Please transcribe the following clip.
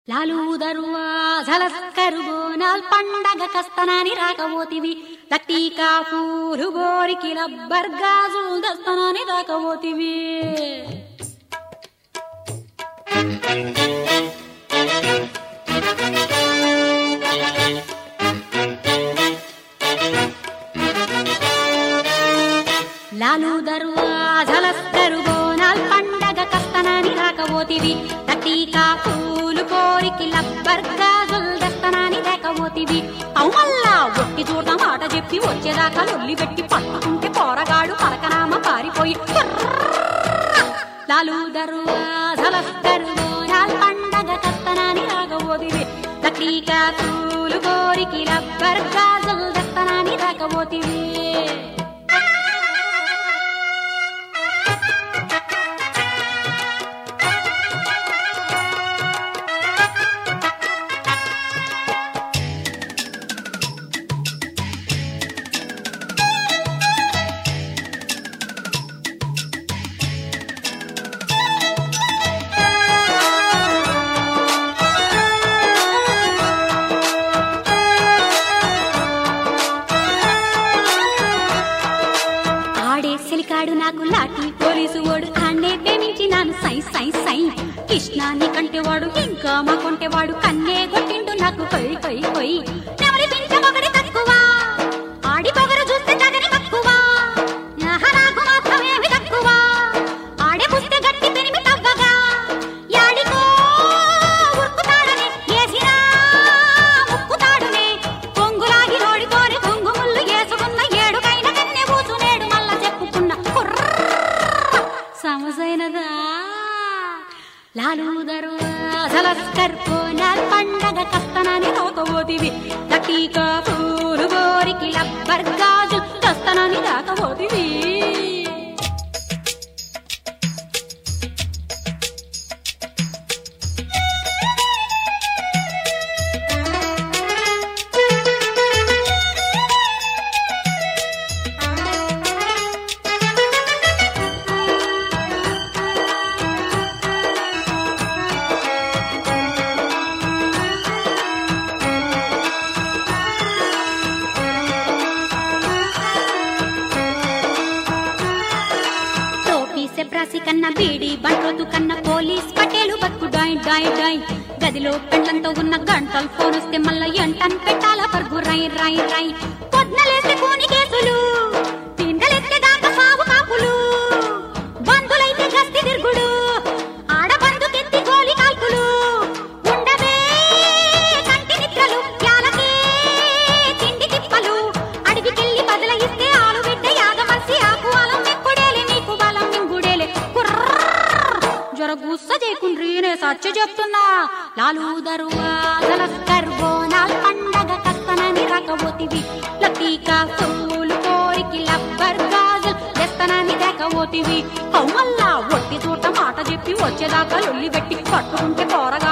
లాలు దరువాజలస్కరు బోనాల్ పండగ కస్తనాని రాకపోతివి లట్టీకా పూలు గోరికి లబ్బర్ గాజులు దస్తనాని రాకపోతివి లాలు దరువాజలస్కరు బోనాల్ పండగ కస్తనాని రాకపోతివి లట్టీకా పూలు కోరికి లబ్బర్ గాజులు దస్తనాని రాకపోతివి అవుమల్లా ఒట్టి చూడ మాట చెప్పి వచ్చేదాకా లొల్లి పెట్టి పట్టుకుంటే పోరగాడు పరకనామ పారిపోయి లాలు దరువాజలస్కరు బోనాల్ పండగ కస్తనాని రాకపోతివి లట్టీకా పూలు కోరికి లబ్బర్ గాజులు దస్తనాని రాకపోతివి ఆడే సెలికాడు నాకు లాటి పోలీసు వాడు ఆడే ప్రేమించి నాను సై సై సై కృష్ణాన్ని కంటేవాడు ఇంకా మా కొంటేవాడు కన్నే కొట్టిండు నాకు కొయ్ కొయ్ కొయ్ నెవరి పింఛ ఒకటి తక్కువ ఆడి పొగరు చూస్తే తగని తక్కువ ఆహా, నాకు మాత్రమేమి తక్కువ ఆడే పుస్తే గట్టి పెరిమి తవ్వగా యాడికో ఉరుకుతాడనే ఏసినా ముక్కుతాడునే కొంగులాగి నోడితోని కొంగు ముళ్ళు ఏసుకున్న ఏడుకైన కన్నె కూసునేడు మల్ల చెప్పుకున్న కుర్ర సమసైనదా లాలు దరువాజలస్కర్ పోనాల్ పండగ కస్తనాని రాకపోతివి లటీకా పూలు గోరికి లబ్బర్ గాజు కస్తనాని రాకపోతివి టోపీ సెప్రాసి కన్నా బీడి బంట్రోతు కన్నా పోలీస్ పటేలు బతుకు డాయ్ డాయ్ డాయ్ గదిలో పెండ్లంతో ఉన్న గంటలు ఫోన్ వస్తే మళ్ళా ఎంటన్ పెట్టాల పరుగు రై రై రై పొద్దులేస్తే కోని కేసులు తిండలెత్తే దాకా సాగు కాపులు బంధులైతే గస్తి తిరుగుడు ఆడబందుకెత్తి గోలి కాల్పులు ఉండవే కంటి నిద్రలు యాలకే తిండి తిప్పలు అడవికెళ్ళి బదలయిస్తే ఆలు బిడ్డ యాగమర్సి ఆకు అలం ఎక్కుడేలే నీకు బలం మింగుడేలే జర గుస్స చేయకుండ్రి నే సచ్చ చెప్తున్నా లాలు దరువాజలస్కర్ బోనాల్ పండగ కస్తనని రాకపోతివి లతీకా పూలు కోరికి లబ్బర్ గాజులు తెస్తనని దేకపోతివి కౌమల్లా ఒట్టి చూట మాట చెప్పి వచ్చేదాకా లొల్లి పెట్టి పట్టుకుంటే పోరగా